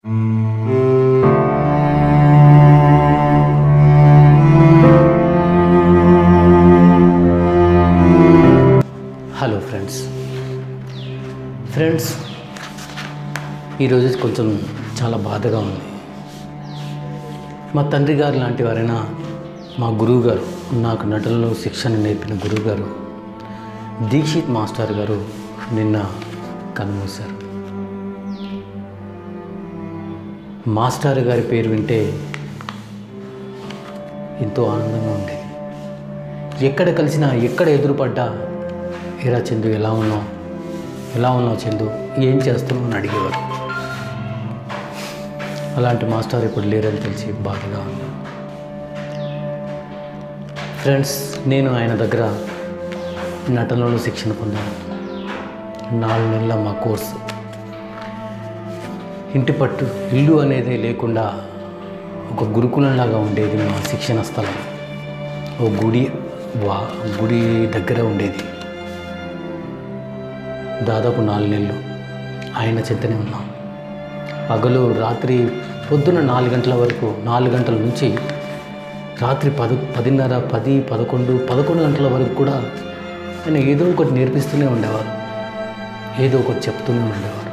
hello friends friends ఈరోజు కొంచెం చాలా బాధగా ఉంది మా తండ్రి గారు లాంటి వారైనా మా గురువు గారు నాకు నటనలో శిక్షణ నేర్పిన గురువు గారు దీక్షిత్ మాస్టర్ గారు నిన్న కన్మూశారు మాస్టర్ గారి పేరు వింటే ఎంతో ఆనందంగా ఉండేది ఎక్కడ కలిసినా ఎక్కడ ఎదురుపడ్డా ఏరా చందు ఎలా ఉన్నావు ఎలా ఉన్నావు చందు ఏం చేస్తున్నావు అని అడిగేవారు అలాంటి మాస్టర్ ఇప్పుడు లేరని తెలిసి బాధగా ఉంది ఫ్రెండ్స్ నేను ఆయన దగ్గర నటనలో శిక్షణ పొందాను నాలుగు నెలల మా కోర్సు ఇంటి పట్టు ఇల్లు అనేది లేకుండా ఒక గురుకులంలాగా ఉండేది మా శిక్షణ స్థలం ఓ గుడి వా గుడి దగ్గర ఉండేది దాదాపు నాలుగు నెలలు ఆయన చెంతనే ఉన్నాం పగలు రాత్రి పొద్దున నాలుగు గంటల వరకు నాలుగు గంటల నుంచి రాత్రి పది పదిన్నర పది పదకొండు పదకొండు గంటల వరకు కూడా ఆయన ఏదో ఒకటి నేర్పిస్తూనే ఉండేవారు ఏదో ఒకటి చెప్తూనే ఉండేవారు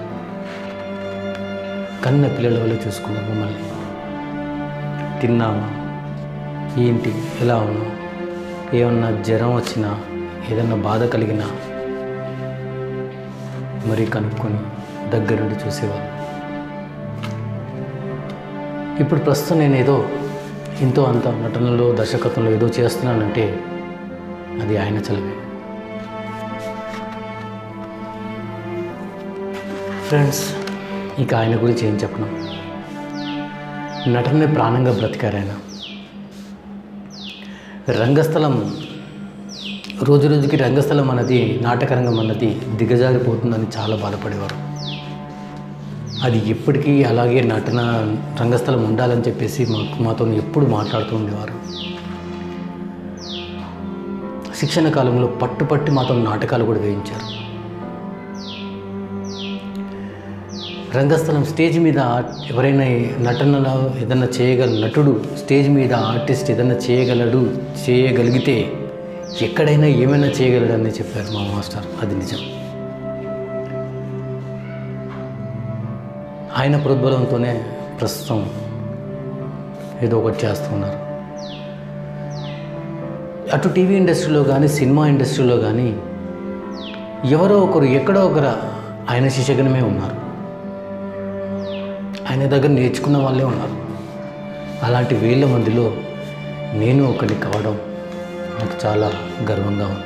కన్న పిల్లల వల్ల చూసుకున్నాం మమ్మల్ని తిన్నామా ఏంటి ఎలా ఉన్నావు ఏమన్నా జ్వరం వచ్చినా ఏదన్నా బాధ కలిగినా మరీ కనుక్కొని దగ్గరుండి చూసేవారు ఇప్పుడు ప్రస్తుతం నేను ఏదో ఎంతో అంత నటనలో దర్శకత్వంలో ఏదో చేస్తున్నానంటే అది ఆయన చలవే ఫ్రెండ్స్ ఇక ఆయన గురించి ఏం చెప్పను నటనే ప్రాణంగా బ్రతికారు ఆయన రంగస్థలం రోజు రోజుకి రంగస్థలం అన్నది నాటకరంగం అన్నది దిగజారిపోతుందని చాలా బాధపడేవారు అది ఎప్పటికీ అలాగే నటన రంగస్థలం ఉండాలని చెప్పేసి మాకు మాతో ఎప్పుడు మాట్లాడుతూ ఉండేవారు శిక్షణ కాలంలో పట్టు పట్టి మాతో నాటకాలు కూడా వేయించారు రంగస్థలం స్టేజ్ మీద ఎవరైనా నటనలో ఏదన్నా చేయగల నటుడు స్టేజ్ మీద ఆర్టిస్ట్ ఏదన్నా చేయగలడు చేయగలిగితే ఎక్కడైనా ఏమైనా చేయగలడని చెప్పారు మా మాస్టర్ అది నిజం ఆయన ప్రోద్బలంతోనే ప్రస్తుతం ఏదో ఒకటి చేస్తున్నారు అటు టీవీ ఇండస్ట్రీలో కానీ సినిమా ఇండస్ట్రీలో కానీ ఎవరో ఒకరు ఎక్కడో ఒకరు ఆయన శిష్యగణమే ఉన్నారు ఆయన దగ్గర నేర్చుకున్న వాళ్ళే ఉన్నారు అలాంటి వేల మందిలో నేను ఒకటి కావడం నాకు చాలా గర్వంగా ఉంది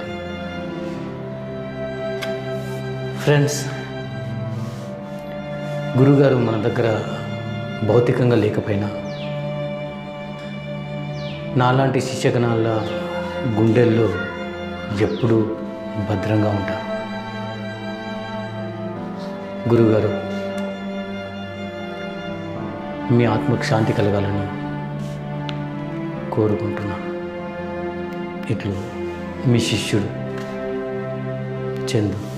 ఫ్రెండ్స్ గురుగారు మన దగ్గర భౌతికంగా లేకపోయినా నాలాంటి శిష్యగణాల గుండెల్లో ఎప్పుడూ భద్రంగా ఉంటారు గురుగారు మీ ఆత్మకు శాంతి కలగాలని కోరుకుంటున్నాను ఇట్లు మీ శిష్యుడు చందు